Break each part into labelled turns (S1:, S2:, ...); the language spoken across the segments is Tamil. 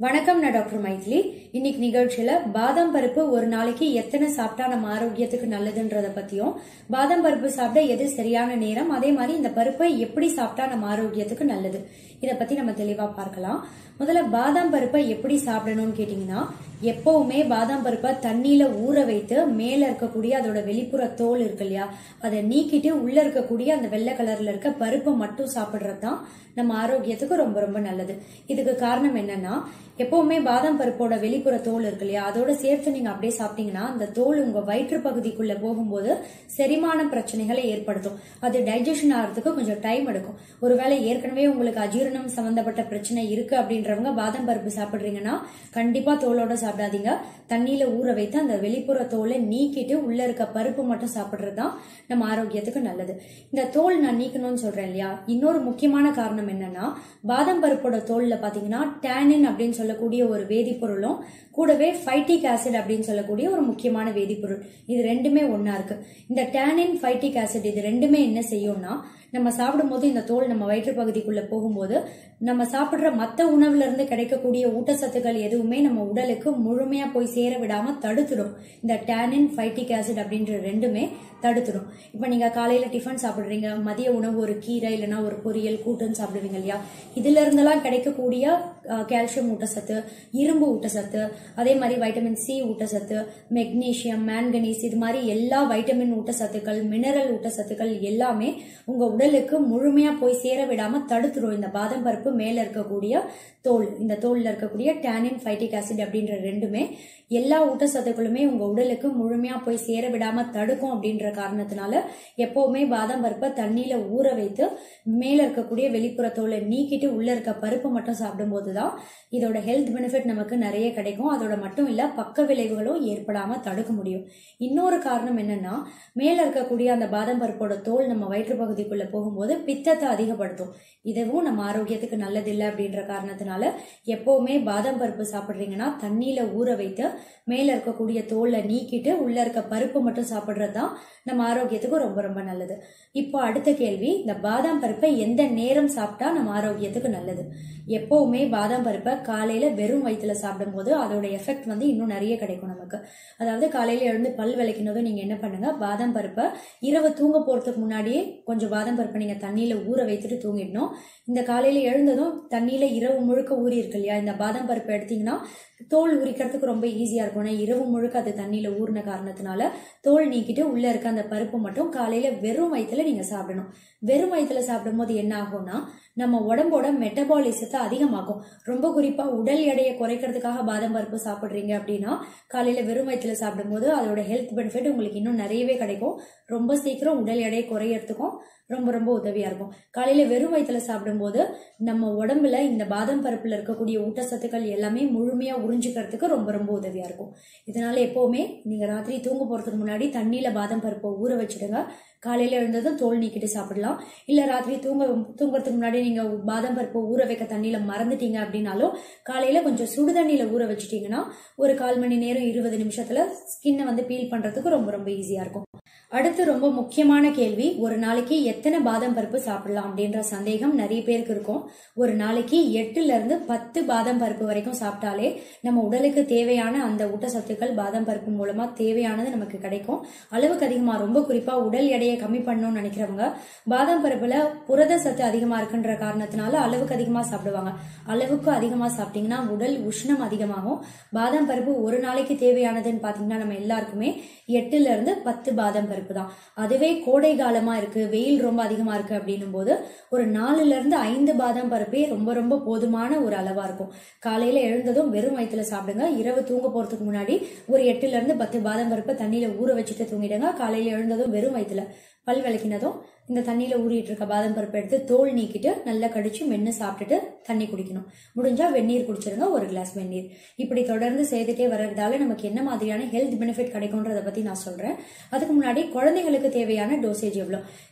S1: வணக்கம் நான் டாக்டர் மைத்லி இன்னைக்கு நிகழ்ச்சியில பாதாம் பருப்பு ஒரு நாளைக்கு எத்தனை சாப்பிட்டா நம்ம ஆரோக்கியத்துக்கு நல்லதுன்றத பத்தியும் பாதாம் பருப்பு சாப்பிட எது சரியான நேரம் அதே மாதிரி இந்த பருப்பை எப்படி சாப்பிட்டா நம்ம ஆரோக்கியத்துக்கு நல்லது இத பத்தி நம்ம தெளிவா பார்க்கலாம் முதல்ல பாதாம் பருப்பை எப்படி சாப்பிடணும்னு கேட்டீங்கன்னா எப்பவுமே பாதாம் பருப்பை தண்ணியில ஊற வைத்து மேல இருக்கக்கூடிய அதோட வெளிப்புற தோல் இருக்கு இல்லையா அதை நீக்கிட்டு உள்ள இருக்கக்கூடிய அந்த வெள்ளை கலர்ல இருக்க பருப்பை மட்டும் சாப்பிடுறது தான் நம்ம ஆரோக்கியத்துக்கு ரொம்ப ரொம்ப நல்லது இதுக்கு காரணம் என்னன்னா எப்பவுமே பாதாம் பருப்போட வெளிப்புற தோல் இருக்கு இல்லையா அதோட சேர்த்து நீங்க அப்படியே சாப்பிட்டீங்கன்னா அந்த தோல் உங்க வயிற்று பகுதிக்குள்ள போகும்போது செரிமான பிரச்சனைகளை ஏற்படுத்தும் அது டைஜஷன் ஆகிறதுக்கு கொஞ்சம் டைம் எடுக்கும் ஒருவேளை ஏற்கனவே உங்களுக்கு அஜீரணம் சம்பந்தப்பட்ட பிரச்சனை இருக்கு அப்படின்றவங்க பாதாம் பருப்பு சாப்பிடுறீங்கன்னா கண்டிப்பா தோலோட சாப்பிடாதீங்க தண்ணியில ஊற வைத்து அந்த வெளிப்புற தோலை நீக்கிட்டு உள்ள இருக்க பருப்பு மட்டும் சாப்பிடுறது தான் நம்ம ஆரோக்கியத்துக்கு நல்லது இந்த தோல் நான் நீக்கணும்னு சொல்றேன் இல்லையா இன்னொரு முக்கியமான காரணம் என்னன்னா பாதாம் பருப்போட தோல்ல பாத்தீங்கன்னா டேனின் அப்படின்னு சொல்லக்கூடிய ஒரு வேதிப்பொருளும் கூடவே ஃபைட்டிக் ஆசிட் அப்படின்னு சொல்லக்கூடிய ஒரு முக்கியமான வேதிப்பொருள் இது ரெண்டுமே ஒன்னா இருக்கு இந்த டேனின் ஃபைட்டிக் ஆசிட் இது ரெண்டுமே என்ன செய்யும்னா நம்ம சாப்பிடும்போது இந்த தோல் நம்ம வயிற்று பகுதிக்குள்ள போகும்போது நம்ம சாப்பிடுற மத்த உணவுல இருந்து கிடைக்கக்கூடிய ஊட்டச்சத்துக்கள் எதுவுமே நம்ம உடலுக்கு முழுமையா போய் சேர விடாம தடுத்துடும் இந்த டேனின் ஃபைட்டிக் ஆசிட் அப்படின்ற ரெண்டுமே தடுத்துடும் இப்ப நீங்க காலையில டிஃபன் சாப்பிடுறீங்க மதிய உணவு ஒரு கீரை இல்லைன்னா ஒரு பொரியல் கூட்டுன்னு சாப்பிடுவீங்க இல்லையா இதுல இருந்தெல்லாம் கிடைக்கக்கூடிய கால்சியம் ஊட்டச்சத்து இரும்பு ஊட்டச்சத்து அதே மாதிரி வைட்டமின் சி ஊட்டச்சத்து மெக்னீசியம் மேங்கனீஸ் இது மாதிரி எல்லா வைட்டமின் ஊட்டச்சத்துக்கள் மினரல் ஊட்டச்சத்துக்கள் எல்லாமே உங்க உடலுக்கு முழுமையா போய் சேர விடாம தடுத்துரும் இந்த பாதாம் பருப்பு மேல இருக்கக்கூடிய தோல் இந்த தோல்ல இருக்கக்கூடிய டேனின் ஃபைட்டிக் ஆசிட் அப்படின்ற ரெண்டுமே எல்லா ஊட்டச்சத்துக்களுமே உங்க உடலுக்கு முழுமையா போய் சேர விடாம தடுக்கும் அப்படின்ற காரணத்தினால எப்பவுமே பாதாம் பருப்பை தண்ணியில ஊற வைத்து மேல இருக்கக்கூடிய வெளிப்புற தோலை நீக்கிட்டு உள்ள இருக்க பருப்பு மட்டும் சாப்பிடும்போது தான் இதோட ஹெல்த் பெனிஃபிட் நமக்கு நிறைய கிடைக்கும் அதோட மட்டும் இல்ல பக்க விளைவுகளும் ஏற்படாம தடுக்க முடியும் இன்னொரு காரணம் என்னன்னா மேல இருக்கக்கூடிய அந்த பாதாம் பருப்போட தோல் நம்ம வயிற்று பகுதிக்குள்ள போகும்போது பித்தத்தை அதிகப்படுத்தும் இதுவும் நம்ம ஆரோக்கியத்துக்கு நல்லதில்லை அப்படின்ற காரணத்தினால எப்பவுமே பாதாம் பருப்பு சாப்பிடுறீங்கன்னா தண்ணியில ஊற வைத்து மேல இருக்கக்கூடிய தோலை நீக்கிட்டு உள்ள இருக்க பருப்பு மட்டும் சாப்பிடுறது தான் நம்ம ஆரோக்கியத்துக்கு ரொம்ப ரொம்ப நல்லது இப்போ அடுத்த கேள்வி இந்த பாதாம் பருப்பை எந்த நேரம் சாப்பிட்டா நம்ம ஆரோக்கியத்துக்கு நல்லது எப்பவுமே பாதாம் பருப்பை காலையில வெறும் வயிற்றுல சாப்பிடும்போது அதோட எஃபெக்ட் வந்து இன்னும் நிறைய கிடைக்கும் நமக்கு அதாவது காலையில எழுந்து பல் விளக்கினதும் நீங்க என்ன பண்ணுங்க பாதாம் பருப்பை இரவு தூங்க போறதுக்கு முன்னாடியே கொஞ்சம் பாதாம் பருப்பை நீங்க தண்ணியில ஊற வைத்துட்டு தூங்கிடணும் இந்த காலையில எழுந்ததும் தண்ணியில இரவு முழுக்க ஊறி இருக்கு இல்லையா இந்த பாதாம் பருப்பை எடுத்தீங்கன்னா தோல் உரிக்கிறதுக்கு ரொம்ப ஈஸியா இருக்கும் ஏன்னா இரவு முழுக்க அது தண்ணியில ஊறின காரணத்தினால தோல் நீக்கிட்டு உள்ள இருக்க அந்த பருப்பு மட்டும் காலையில வெறும் வயிற்றுல நீங்க சாப்பிடணும் வெறும் வயிற்றுல சாப்பிடும் போது என்ன ஆகும்னா நம்ம உடம்போட மெட்டபாலிசத்தை அதிகமாக்கும் ரொம்ப குறிப்பா உடல் எடையை குறைக்கிறதுக்காக பாதாம் பருப்பு சாப்பிடுறீங்க அப்படின்னா காலையில வெறும் வயிற்றுல சாப்பிடும்போது அதோட ஹெல்த் பெனிஃபிட் உங்களுக்கு இன்னும் நிறையவே கிடைக்கும் ரொம்ப சீக்கிரம் உடல் எடையை குறையறதுக்கும் ரொம்ப ரொம்ப உதவியா இருக்கும் காலையில வெறும் வயிற்றுல சாப்பிடும்போது நம்ம உடம்புல இந்த பாதாம் பருப்புல இருக்கக்கூடிய ஊட்டச்சத்துக்கள் எல்லாமே முழுமையா உறிஞ்சிக்கிறதுக்கு ரொம்ப ரொம்ப உதவியா இருக்கும் இதனால எப்பவுமே நீங்க ராத்திரி தூங்க போறதுக்கு முன்னாடி தண்ணியில பாதாம் பருப்பை ஊற வச்சிடுங்க காலையில எழுந்ததும் தோல் நீக்கிட்டு சாப்பிடலாம் இல்ல ராத்திரி தூங்க தூங்குறதுக்கு முன்னாடி நீங்க பாதாம் பருப்பை ஊற வைக்க தண்ணியில மறந்துட்டீங்க அப்படின்னாலும் காலையில கொஞ்சம் சுடு தண்ணியில ஊற வச்சிட்டீங்கன்னா ஒரு கால் மணி நேரம் இருபது நிமிஷத்துல ஸ்கின்னை வந்து பீல் பண்றதுக்கு ரொம்ப ரொம்ப ஈஸியா இருக்கும் அடுத்து ரொம்ப முக்கியமான கேள்வி ஒரு நாளைக்கு எத்தனை பாதாம் பருப்பு சாப்பிடலாம் அப்படின்ற சந்தேகம் நிறைய பேருக்கு இருக்கும் ஒரு நாளைக்கு எட்டுல இருந்து பத்து பாதாம் பருப்பு வரைக்கும் சாப்பிட்டாலே நம்ம உடலுக்கு தேவையான அந்த ஊட்டச்சத்துக்கள் பாதாம் பருப்பு மூலமா தேவையானது நமக்கு கிடைக்கும் அளவுக்கு அதிகமா ரொம்ப குறிப்பா உடல் எடையை கம்மி பண்ணணும்னு நினைக்கிறவங்க பாதாம் பருப்புல புரத சத்து அதிகமா இருக்குன்ற காரணத்தினால அளவுக்கு அதிகமா சாப்பிடுவாங்க அளவுக்கு அதிகமா சாப்பிட்டீங்கன்னா உடல் உஷ்ணம் அதிகமாகும் பாதாம் பருப்பு ஒரு நாளைக்கு தேவையானதுன்னு பாத்தீங்கன்னா நம்ம எல்லாருக்குமே எட்டுல இருந்து பத்து பாதாம் பருப்பு தான் அதுவே கோடை காலமா இருக்கு வெயில் ரொம்ப அதிகமா இருக்கு அப்படின்னும் போது ஒரு நாலுல இருந்து ஐந்து பாதாம் பருப்பே ரொம்ப ரொம்ப போதுமான ஒரு அளவா இருக்கும் காலையில எழுந்ததும் வெறும் வயிற்றுல சாப்பிடுங்க இரவு தூங்க போறதுக்கு முன்னாடி ஒரு எட்டுல இருந்து பத்து பாதாம் பருப்பை தண்ணியில ஊற வச்சுட்டு தூங்கிடுங்க காலையில எழுந்ததும் வெறும் வயிற்றுல பல் விளக்கினதும் இந்த தண்ணியில ஊறிட்டு இருக்க பாதாம் பருப்பு எடுத்து தோல் நீக்கிட்டு நல்லா கடிச்சு மென்னு சாப்பிட்டுட்டு தண்ணி குடிக்கணும் முடிஞ்சா வெந்நீர் குடிச்சிருங்க ஒரு கிளாஸ் வெந்நீர் இப்படி தொடர்ந்து செய்துட்டே வர்றதால நமக்கு என்ன மாதிரியான ஹெல்த் பெனிஃபிட் கிடைக்கும்ன்றத பத்தி நான் சொல்றேன் அதுக்கு முன்னாடி குழந்தைகளுக்கு தேவையான டோசேஜ் எவ்வளோ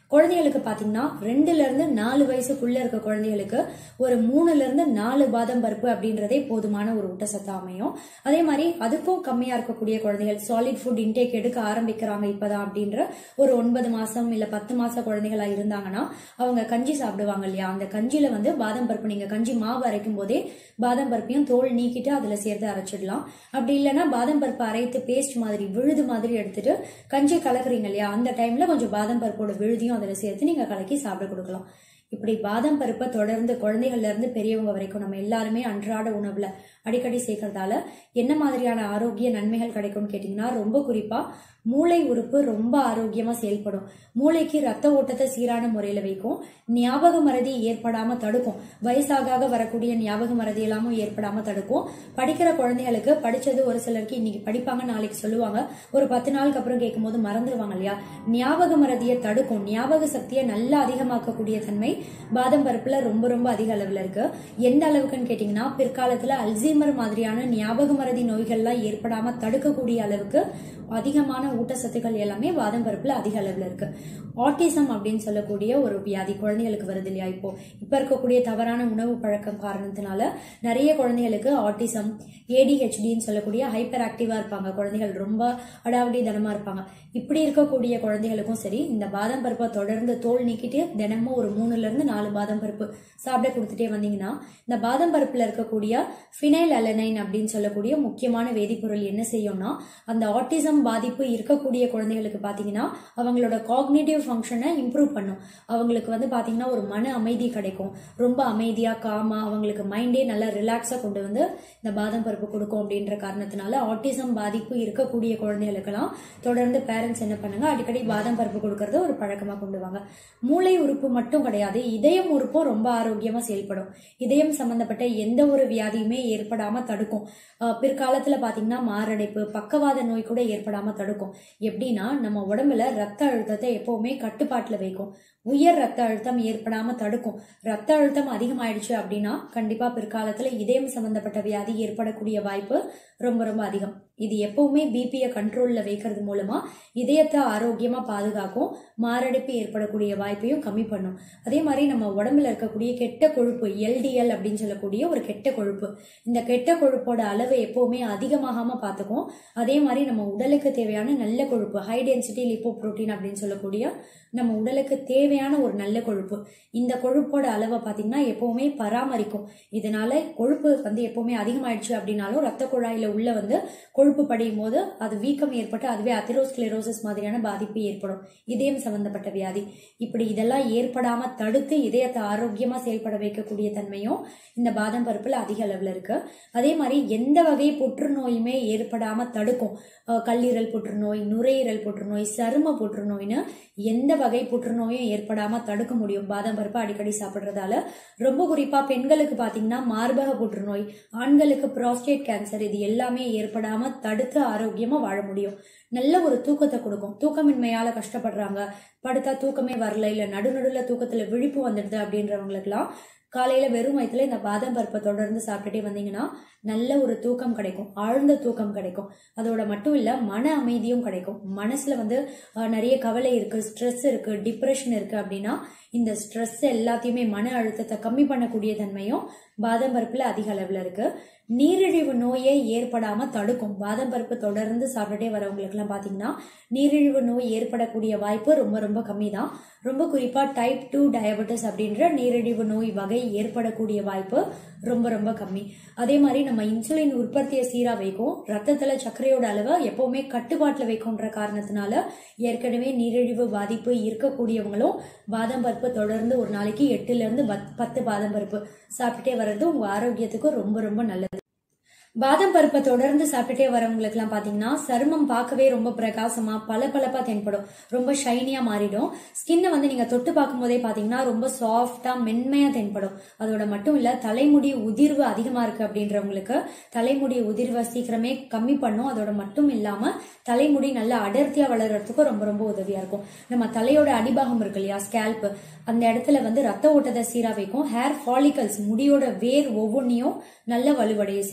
S1: குழந்தைகளுக்கு பாத்தீங்கன்னா ரெண்டுல இருந்து நாலு வயசுக்குள்ள இருக்க குழந்தைகளுக்கு ஒரு மூணுல இருந்து நாலு பாதம் பருப்பு அப்படின்றதே போதுமான ஒரு ஊட்டச்சத்து அமையும் அதே மாதிரி அதுக்கும் கம்மியா இருக்கக்கூடிய குழந்தைகள் சாலிட் ஃபுட் இன்டேக் எடுக்க ஆரம்பிக்கிறாங்க இப்பதான் அப்படின்ற ஒரு ஒன்பது மாசம் இல்ல பத்து மாச குழந்தைகளா இருந்தாங்கன்னா அவங்க கஞ்சி சாப்பிடுவாங்க இல்லையா அந்த கஞ்சியில வந்து பாதம் பருப்பு நீங்க கஞ்சி மாவு அரைக்கும் போதே பாதம் பருப்பையும் தோல் நீக்கிட்டு அதுல சேர்த்து அரைச்சிடலாம் அப்படி இல்லைன்னா பாதம் பருப்பு அரைத்து பேஸ்ட் மாதிரி விழுது மாதிரி எடுத்துட்டு கஞ்சி கலக்குறீங்க இல்லையா அந்த டைம்ல கொஞ்சம் பாதம் பருப்போட விழுதியும் அதுல சேர்த்து நீங்க கலக்கி சாப்பிட கொடுக்கலாம் இப்படி பாதாம் பருப்பை தொடர்ந்து குழந்தைகள்ல இருந்து பெரியவங்க வரைக்கும் நம்ம எல்லாருமே அன்றாட உணவுல அடிக்கடி சேர்க்கறதால என்ன மாதிரியான ஆரோக்கிய நன்மைகள் கிடைக்கும்னு கேட்டீங்கன்னா ரொம்ப குறிப்பா மூளை உறுப்பு ரொம்ப ஆரோக்கியமா செயல்படும் மூளைக்கு ரத்த ஓட்டத்தை சீரான முறையில வைக்கும் ஞாபக மறதி ஏற்படாம தடுக்கும் வயசாக ஆக வரக்கூடிய ஞாபக மறதி எல்லாமும் ஏற்படாம தடுக்கும் படிக்கிற குழந்தைகளுக்கு படிச்சது ஒரு சிலருக்கு இன்னைக்கு படிப்பாங்க நாளைக்கு சொல்லுவாங்க ஒரு பத்து நாளுக்கு அப்புறம் கேட்கும் போது மறந்துடுவாங்க இல்லையா ஞாபக மறதியை தடுக்கும் ஞாபக சக்தியை நல்லா அதிகமாக்கக்கூடிய தன்மை பாதம் பருப்புல ரொம்ப ரொம்ப அதிக அளவுல இருக்கு எந்த அளவுக்குன்னு கேட்டீங்கன்னா பிற்காலத்துல அல்சீமர் மாதிரியான ஞாபக மறதி நோய்கள்லாம் ஏற்படாம தடுக்கக்கூடிய அளவுக்கு அதிகமான ஊட்டச்சத்துக்கள் எல்லாமே பாதம் பருப்புல அதிக அளவுல இருக்கு ஆட்டிசம் அப்படின்னு சொல்லக்கூடிய ஒரு வியாதி குழந்தைகளுக்கு வருது இல்லையா இப்போ இப்ப இருக்கக்கூடிய தவறான உணவு பழக்கம் காரணத்தினால நிறைய குழந்தைகளுக்கு ஆட்டிசம் ஏடிஹெச்டின்னு சொல்லக்கூடிய ஹைப்பர் ஆக்டிவா இருப்பாங்க குழந்தைகள் ரொம்ப அடாவடி தனமா இருப்பாங்க இப்படி இருக்கக்கூடிய குழந்தைகளுக்கும் சரி இந்த பாதம் பருப்பை தொடர்ந்து தோல் நீக்கிட்டு தினமும் ஒரு மூணுல இருந்து நாலு பாதம் பருப்பு சாப்பிட கொடுத்துட்டே வந்தீங்கன்னா இந்த பாதம் பருப்புல இருக்கக்கூடிய ஃபினைல் அலனைன் அப்படின்னு சொல்லக்கூடிய முக்கியமான வேதிப்பொருள் என்ன செய்யும்னா அந்த ஆட்டிசம் பாதிப்பு இருக்கக்கூடிய குழந்தைகளுக்கு பாத்தீங்கன்னா அவங்களோட காக்னேட்டிவ் ஃபங்க்ஷனை இம்ப்ரூவ் பண்ணும் அவங்களுக்கு வந்து பாத்தீங்கன்னா ஒரு மன அமைதி கிடைக்கும் ரொம்ப அமைதியா காமா அவங்களுக்கு மைண்டே நல்லா ரிலாக்ஸா கொண்டு வந்து இந்த பாதம் பருப்பு கொடுக்கும் அப்படின்ற காரணத்தினால ஆட்டிசம் பாதிப்பு இருக்கக்கூடிய குழந்தைகளுக்கெல்லாம் தொடர்ந்து பேரண்ட்ஸ் என்ன பண்ணுங்க அடிக்கடி பாதம் பருப்பு கொடுக்கறத ஒரு பழக்கமா கொண்டு வாங்க மூளை உறுப்பு மட்டும் கிடையாது இதயம் உறுப்பும் ரொம்ப ஆரோக்கியமா செயல்படும் இதயம் சம்பந்தப்பட்ட எந்த ஒரு வியாதியுமே ஏற்படாம தடுக்கும் அஹ் பிற்காலத்துல பாத்தீங்கன்னா மாரடைப்பு பக்கவாத நோய் கூட ஏற்படாம தடுக்கும் எப்படின்னா நம்ம உடம்புல ரத்த அழுத்தத்தை எப்பவுமே கட்டுப்பாட்டுல வைக்கும் உயர் ரத்த அழுத்தம் ஏற்படாம தடுக்கும் ரத்த அழுத்தம் அதிகமாயிடுச்சு அப்படின்னா கண்டிப்பா பிற்காலத்துல இதயம் சம்பந்தப்பட்ட வியாதி ஏற்படக்கூடிய வாய்ப்பு ரொம்ப ரொம்ப அதிகம் இது எப்பவுமே பிபியை கண்ட்ரோல்ல வைக்கிறது மூலமா இதயத்தை ஆரோக்கியமா பாதுகாக்கும் மாரடைப்பு ஏற்படக்கூடிய வாய்ப்பையும் கம்மி பண்ணும் அதே மாதிரி நம்ம உடம்புல இருக்கக்கூடிய கெட்ட கொழுப்பு எல்டிஎல் அப்படின்னு சொல்லக்கூடிய ஒரு கெட்ட கொழுப்பு இந்த கெட்ட கொழுப்போட அளவை எப்பவுமே அதிகமாகாம பார்த்துக்கும் அதே மாதிரி நம்ம உடலுக்கு தேவையான நல்ல கொழுப்பு ஹை டென்சிட்டி லிப்போ புரோட்டீன் அப்படின்னு சொல்லக்கூடிய நம்ம உடலுக்கு தேவையான ஒரு நல்ல கொழுப்பு இந்த கொழுப்போட அளவை பார்த்தீங்கன்னா எப்பவுமே பராமரிக்கும் இதனால கொழுப்பு வந்து எப்பவுமே அதிகமாயிடுச்சு அப்படின்னாலும் ரத்த குழாயில உள்ள வந்து கொழுப்பு படியும் போது அது வீக்கம் ஏற்பட்டு அதுவே அத்திரோஸ்கிளரோசிஸ் மாதிரியான பாதிப்பு ஏற்படும் இதயம் சம்பந்தப்பட்ட வியாதி இப்படி இதெல்லாம் ஏற்படாம தடுத்து இதயத்தை ஆரோக்கியமா செயல்பட வைக்கக்கூடிய தன்மையும் இந்த பாதாம் பருப்புல அதிக அளவுல இருக்கு அதே மாதிரி எந்த வகை புற்றுநோயுமே ஏற்படாம தடுக்கும் அஹ் கல்லீரல் புற்றுநோய் நுரையீரல் புற்றுநோய் சரும புற்றுநோய்னு எந்த வகை புற்றுநோயும் ஏற்படாம தடுக்க முடியும் பாதாம் பருப்பு அடிக்கடி சாப்பிடுறதால ரொம்ப குறிப்பா பெண்களுக்கு பாத்தீங்கன்னா மார்பக புற்றுநோய் ஆண்களுக்கு ப்ராஸ்டேட் கேன்சர் இது எல்லாமே ஏற்படாம தடுத்து ஆரோக்கியமா வாழ முடியும் நல்ல ஒரு தூக்கத்தை கொடுக்கும் தூக்கமின்மையால கஷ்டப்படுறாங்க படுத்தா தூக்கமே வரல இல்ல நடுநடுல தூக்கத்துல விழிப்பு வந்துடுது அப்படின்றவங்களுக்குலாம் காலையில வெறும் வயிற்றுல இந்த பாதாம் பருப்பை தொடர்ந்து சாப்பிட்டுட்டே வந்தீங்கன்னா நல்ல ஒரு தூக்கம் கிடைக்கும் ஆழ்ந்த தூக்கம் கிடைக்கும் அதோட மட்டும் இல்ல மன அமைதியும் கிடைக்கும் மனசுல வந்து அஹ், நிறைய கவலை இருக்கு ஸ்ட்ரெஸ் இருக்கு டிப்ரெஷன் இருக்கு அப்படின்னா இந்த ஸ்ட்ரெஸ் எல்லாத்தையுமே மன அழுத்தத்தை கம்மி பண்ணக்கூடிய தன்மையும் பாதாம் பருப்புல அதிக அளவுல இருக்கு நீரிழிவு நோயே ஏற்படாம தடுக்கும் பாதாம் பருப்பு தொடர்ந்து சாப்பிட்டுட்டே வரவங்களுக்குலாம் பாத்தீங்கன்னா நீரிழிவு நோய் ஏற்படக்கூடிய வாய்ப்பு ரொம்ப ரொம்ப கம்மி தான் ரொம்ப குறிப்பா டைப் டூ டயபெட்டிஸ் அப்படின்ற நீரிழிவு நோய் வகை ஏற்படக்கூடிய வாய்ப்பு ரொம்ப ரொம்ப கம்மி அதே மாதிரி நம்ம இன்சுலின் உற்பத்தியை சீரா வைக்கும் ரத்தத்துல சர்க்கரையோட அளவை எப்பவுமே கட்டுப்பாட்டுல வைக்கும்ன்ற காரணத்தினால ஏற்கனவே நீரிழிவு பாதிப்பு இருக்கக்கூடியவங்களும் பாதாம் பருப்பு தொடர்ந்து ஒரு நாளைக்கு எட்டுல இருந்து பத்- பத்து பாதாம் பருப்பு சாப்பிட்டுட்டே வர்றது உங்க ஆரோக்கியத்துக்கு ரொம்ப ரொம்ப நல்லது பாதாம் பருப்பை தொடர்ந்து சாப்பிட்டுட்டே வரவங்களுக்குலாம் பாத்தீங்கன்னா சருமம் பார்க்கவே ரொம்ப பிரகாசமா பளபளப்பா தென்படும் ரொம்ப ஷைனியா மாறிடும் ஸ்கின்னை வந்து நீங்க தொட்டு பார்க்கும்போதே பாத்தீங்கன்னா ரொம்ப சாஃப்டா மென்மையா தென்படும் அதோட மட்டும் இல்ல தலைமுடி உதிர்வு அதிகமா இருக்கு அப்படின்றவங்களுக்கு தலைமுடி உதிர்வை சீக்கிரமே கம்மி பண்ணும் அதோட மட்டும் இல்லாம தலைமுடி நல்லா அடர்த்தியா வளர்றதுக்கும் ரொம்ப ரொம்ப உதவியா இருக்கும் நம்ம தலையோட அடிபாகம் இருக்கு இல்லையா ஸ்கேல்ப் அந்த இடத்துல வந்து ரத்த ஓட்டத்தை சீரா வைக்கும் ஹேர் ஃபாலிகல்ஸ் முடியோட வேர் ஒவ்வொன்றையும் நல்ல வலுவடைய செய்யும்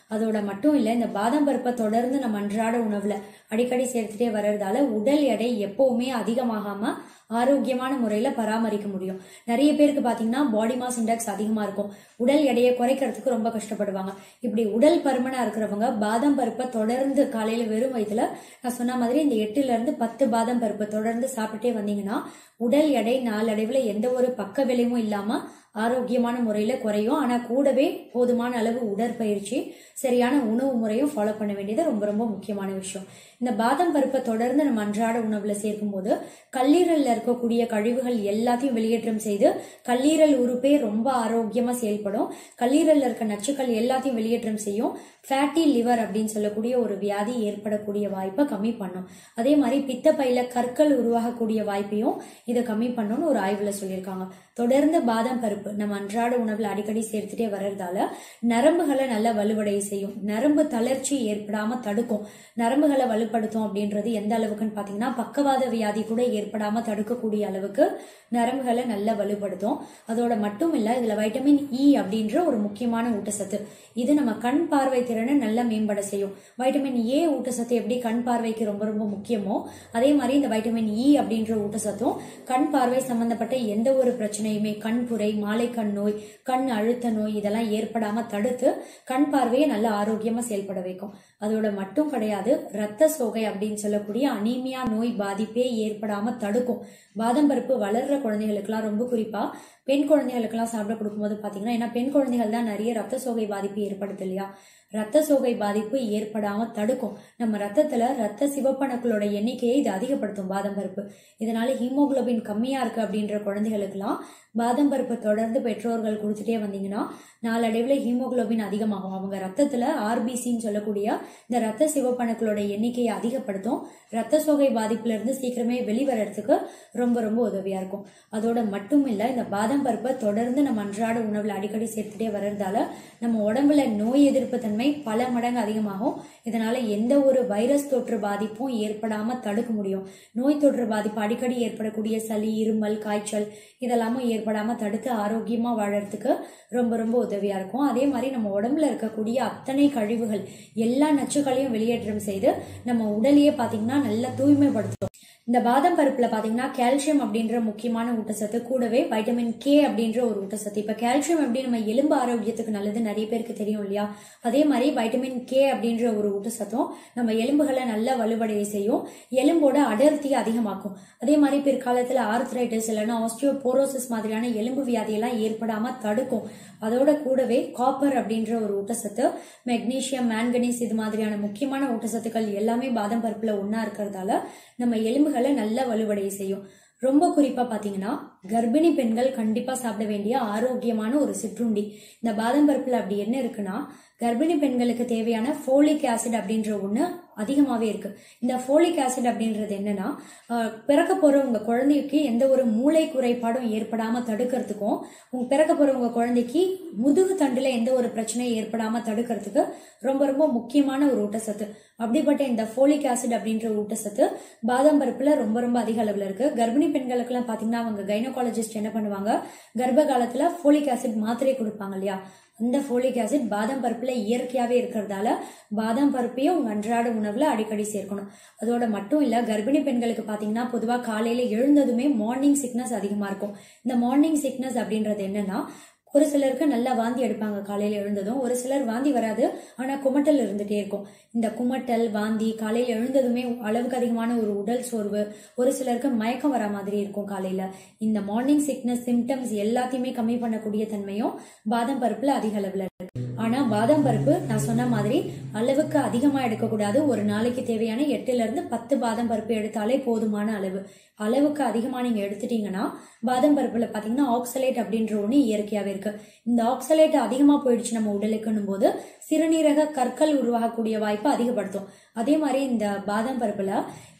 S1: அதோட மட்டும் இல்ல இந்த பாதாம் பருப்பை தொடர்ந்து நம்ம அன்றாட உணவுல அடிக்கடி சேர்த்துட்டே வர்றதால உடல் எடை எப்பவுமே அதிகமாகாம ஆரோக்கியமான முறையில பராமரிக்க முடியும் நிறைய பேருக்கு பாத்தீங்கன்னா பாடி மாஸ் இண்டெக்ஸ் அதிகமா இருக்கும் உடல் எடையை குறைக்கிறதுக்கு ரொம்ப கஷ்டப்படுவாங்க இப்படி உடல் பருமனா இருக்கிறவங்க பாதாம் பருப்பை தொடர்ந்து காலையில வெறும் வயிற்றுல நான் சொன்ன மாதிரி இந்த எட்டுல இருந்து பத்து பாதாம் பருப்பை தொடர்ந்து சாப்பிட்டுட்டே வந்தீங்கன்னா உடல் எடை நாளடைவுல எந்த ஒரு பக்க விளைவும் இல்லாம ஆரோக்கியமான முறையில குறையும் ஆனா கூடவே போதுமான அளவு உடற்பயிற்சி சரியான உணவு முறையும் ஃபாலோ பண்ண வேண்டியது ரொம்ப ரொம்ப முக்கியமான விஷயம் இந்த பாதாம் பருப்பை தொடர்ந்து நம்ம அன்றாட உணவுல சேர்க்கும் போது கல்லீரல்ல இருக்கக்கூடிய கழிவுகள் எல்லாத்தையும் வெளியேற்றம் செய்து கல்லீரல் உறுப்பே ரொம்ப ஆரோக்கியமா செயல்படும் கல்லீரல்ல இருக்க நச்சுக்கள் எல்லாத்தையும் வெளியேற்றம் செய்யும் ஃபேட்டி லிவர் அப்படின்னு சொல்லக்கூடிய ஒரு வியாதி ஏற்படக்கூடிய வாய்ப்பை கம்மி பண்ணும் அதே மாதிரி பித்தப்பையில கற்கள் உருவாகக்கூடிய வாய்ப்பையும் இதை கம்மி பண்ணும்னு ஒரு ஆய்வுல சொல்லியிருக்காங்க தொடர்ந்து பாதாம் பருப்பு நம்ம அன்றாட உணவுல அடிக்கடி சேர்த்துட்டே வர்றதால நரம்புகளை நல்லா வலுவடைய செய்யும் நரம்பு தளர்ச்சி ஏற்படாம தடுக்கும் நரம்புகளை வலுப்படுத்தும் அப்படின்றது எந்த அளவுக்குன்னு பாத்தீங்கன்னா பக்கவாத வியாதி கூட ஏற்படாம தடுக்கக்கூடிய அளவுக்கு நரம்புகளை நல்லா வலுப்படுத்தும் அதோட மட்டும் இல்ல இதுல வைட்டமின் இ அப்படின்ற ஒரு முக்கியமான ஊட்டச்சத்து இது நம்ம கண் பார்வை திறனை நல்லா மேம்பட செய்யும் வைட்டமின் ஏ ஊட்டச்சத்து எப்படி கண் பார்வைக்கு ரொம்ப ரொம்ப முக்கியமோ அதே மாதிரி இந்த வைட்டமின் இ அப்படின்ற ஊட்டச்சத்தும் கண் பார்வை சம்பந்தப்பட்ட எந்த ஒரு பிரச்சனையுமே கண் புரை மாலை கண் நோய் கண் அழுத்த நோய் இதெல்லாம் ஏற்படாம தடுத்து கண் பார்வையை நல்ல ஆரோக்கியமா செயல்பட வைக்கும் அதோட மட்டும் கிடையாது ரத்த சோகை அப்படின்னு சொல்லக்கூடிய அனீமியா நோய் பாதிப்பே ஏற்படாம தடுக்கும் பாதாம் பருப்பு வளர்ற குழந்தைகளுக்கெல்லாம் ரொம்ப குறிப்பா பெண் குழந்தைகளுக்கெல்லாம் சாப்பிட கொடுக்கும்போது பாத்தீங்கன்னா ஏன்னா பெண் குழந்தைகள் தான் நிறைய ரத்த சோகை பாதிப்பு ஏற்படுது இல்லையா ரத்த சோகை பாதிப்பு ஏற்படாம தடுக்கும் நம்ம ரத்தத்துல ரத்த சிவப்பணுக்களோட எண்ணிக்கையை இது அதிகப்படுத்தும் பாதாம் பருப்பு இதனால ஹீமோகுளோபின் கம்மியா இருக்கு அப்படின்ற குழந்தைகளுக்கெல்லாம் பாதாம் பருப்பு தொடர்ந்து பெற்றோர்கள் கொடுத்துட்டே வந்தீங்கன்னா நாளடைவுல ஹீமோகுளோபின் அதிகமாகும் அவங்க ரத்தத்துல ஆர்பிசின்னு சொல்லக்கூடிய இந்த ரத்த சிவப்பணுக்களோட எண்ணிக்கையை அதிகப்படுத்தும் ரத்த சோகை பாதிப்புல இருந்து சீக்கிரமே வெளிவரத்துக்கு ரொம்ப ரொம்ப உதவியா இருக்கும் அதோட மட்டும் இல்ல இந்த பாதாம் பருப்பை தொடர்ந்து நம்ம அன்றாட உணவுல அடிக்கடி சேர்த்துட்டே வர்றதால நம்ம உடம்புல நோய் எதிர்ப்பு தன்மை பல மடங்கு அதிகமாகும் இதனால எந்த ஒரு வைரஸ் தொற்று பாதிப்பும் ஏற்படாம தடுக்க முடியும் நோய் தொற்று பாதிப்பு அடிக்கடி ஏற்படக்கூடிய சளி இருமல் காய்ச்சல் இதெல்லாமும் ஏற்படாம தடுத்து ஆரோக்கியமா வாழறதுக்கு ரொம்ப ரொம்ப உதவியா இருக்கும் அதே மாதிரி நம்ம உடம்புல இருக்கக்கூடிய அத்தனை கழிவுகள் எல்லா நச்சுக்களையும் வெளியேற்றம் செய்து நம்ம உடலையே பாத்தீங்கன்னா நல்லா தூய்மைப்படுத்தும் இந்த பாதாம் பருப்புல பாத்தீங்கன்னா கால்சியம் அப்படின்ற முக்கியமான ஊட்டச்சத்து கூடவே வைட்டமின் கே அப்படின்ற ஒரு ஊட்டச்சத்து இப்ப கால்சியம் எப்படி நம்ம எலும்பு ஆரோக்கியத்துக்கு நல்லது நிறைய பேருக்கு தெரியும் இல்லையா அதே மாதிரி வைட்டமின் கே அப்படின்ற ஒரு ஊட்டச்சத்தும் நம்ம எலும்புகளை நல்லா வலுவடைய செய்யும் எலும்போட அடர்த்தியை அதிகமாக்கும் அதே மாதிரி பிற்காலத்துல ஆர்த்ரைட்டிஸ் இல்லைன்னா ஆஸ்டியோபோரோசிஸ் மாதிரியான எலும்பு வியாதியெல்லாம் ஏற்படாம தடுக்கும் அதோட கூடவே காப்பர் அப்படின்ற ஒரு ஊட்டச்சத்து மெக்னீசியம் மேங்கனீஸ் இது மாதிரியான முக்கியமான ஊட்டச்சத்துக்கள் எல்லாமே பாதாம் பருப்புல ஒன்னா இருக்கிறதால நம்ம எலும்புகளை நல்லா வலுவடைய செய்யும் ரொம்ப குறிப்பா பாத்தீங்கன்னா கர்ப்பிணி பெண்கள் கண்டிப்பா சாப்பிட வேண்டிய ஆரோக்கியமான ஒரு சிற்றுண்டி இந்த பாதாம் பருப்புல அப்படி என்ன இருக்குன்னா கர்ப்பிணி பெண்களுக்கு தேவையான ஃபோலிக் ஆசிட் அப்படின்ற ஒண்ணு அதிகமாவே இருக்கு இந்த ஃபோலிக் ஆசிட் அப்படின்றது என்னன்னா ஆஹ், பிறக்க போற உங்க குழந்தைக்கு எந்த ஒரு மூளை குறைபாடும் ஏற்படாம தடுக்கிறதுக்கும் உங்க பிறக்க போற உங்க குழந்தைக்கு முதுகு தண்டுல எந்த ஒரு பிரச்சனையும் ஏற்படாம தடுக்கிறதுக்கு ரொம்ப ரொம்ப முக்கியமான ஒரு ஊட்டச்சத்து அப்படிப்பட்ட இந்த ஃபோலிக் ஆசிட் அப்படின்ற ஊட்டச்சத்து பாதாம் பருப்புல ரொம்ப ரொம்ப அதிக அளவுல இருக்கு கர்ப்பிணி பெண்களுக்கெல்லாம் பாத்தீங்கன்னா அவங்க கைனகாலஜிஸ்ட் என்ன பண்ணுவாங்க கர்ப்ப காலத்துல ஃபோலிக் ஆசிட் மாத்திரை கொடுப்பாங்க இல்லையா அந்த ஃபோலிக் ஆசிட் பாதாம் பருப்புல இயற்கையாவே இருக்கிறதால பாதாம் பருப்பையும் உங்க அன்றாட உணவுல அடிக்கடி சேர்க்கணும் அதோட மட்டும் இல்ல கர்ப்பிணி பெண்களுக்கு பாத்தீங்கன்னா பொதுவா காலையில எழுந்ததுமே மார்னிங் சிக்னஸ் அதிகமா இருக்கும் இந்த மார்னிங் சிக்னஸ் அப்படின்றது என்னன்னா ஒரு சிலருக்கு நல்லா வாந்தி எடுப்பாங்க காலையில எழுந்ததும் ஒரு சிலர் வாந்தி வராது ஆனா குமட்டல் இருந்துட்டே இருக்கும் இந்த குமட்டல் வாந்தி காலையில எழுந்ததுமே அளவுக்கு அதிகமான ஒரு உடல் சோர்வு ஒரு சிலருக்கு மயக்கம் வர மாதிரி இருக்கும் காலையில இந்த மார்னிங் சிக்னஸ் சிம்டம்ஸ் எல்லாத்தையுமே கம்மி பண்ணக்கூடிய தன்மையும் பாதாம் பருப்புல அதிக அளவுல இருக்கு ஆனா பாதாம் பருப்பு நான் சொன்ன மாதிரி அளவுக்கு அதிகமா எடுக்கக்கூடாது ஒரு நாளைக்கு தேவையான எட்டுல இருந்து பத்து பாதாம் பருப்பு எடுத்தாலே போதுமான அளவு அளவுக்கு அதிகமா நீங்க எடுத்துட்டீங்கன்னா பாதாம் பருப்புல பாத்தீங்கன்னா ஆக்சலேட் அப்படின்ற ஒண்ணு இயற்கையாவே இருக்கு இந்த ஆக்சலேட் அதிகமா போயிடுச்சு நம்ம உடலுக்குன்னும் போது சிறுநீரக கற்கள் உருவாகக்கூடிய வாய்ப்பை அதிகப்படுத்தும் அதே மாதிரி இந்த பாதாம் பருப்புல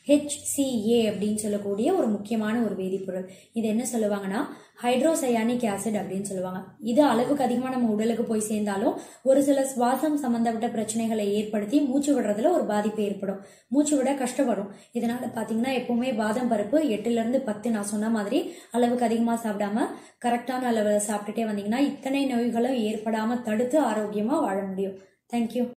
S1: HCA அப்படின்னு சொல்லக்கூடிய ஒரு முக்கியமான ஒரு வேதிப்பொருள் இது என்ன சொல்லுவாங்கன்னா ஹைட்ரோசயானிக் ஆசிட் அப்படின்னு சொல்லுவாங்க இது அளவுக்கு அதிகமா நம்ம உடலுக்கு போய் சேர்ந்தாலும் ஒரு சில சுவாசம் சம்பந்தப்பட்ட பிரச்சனைகளை ஏற்படுத்தி மூச்சு விடுறதுல ஒரு பாதிப்பு ஏற்படும் மூச்சு விட கஷ்டப்படும் இதனால பாத்தீங்கன்னா எப்பவுமே பாதாம் பருப்பு எட்டுல இருந்து பத்து நான் சொன்ன மாதிரி அளவுக்கு அதிகமா சாப்பிடாம கரெக்டான அளவுல சாப்பிட்டுட்டே வந்தீங்கன்னா இத்தனை நோய்களும் ஏற்படாம தடுத்து ஆரோக்கியமா வாழ முடியும் தேங்க்யூ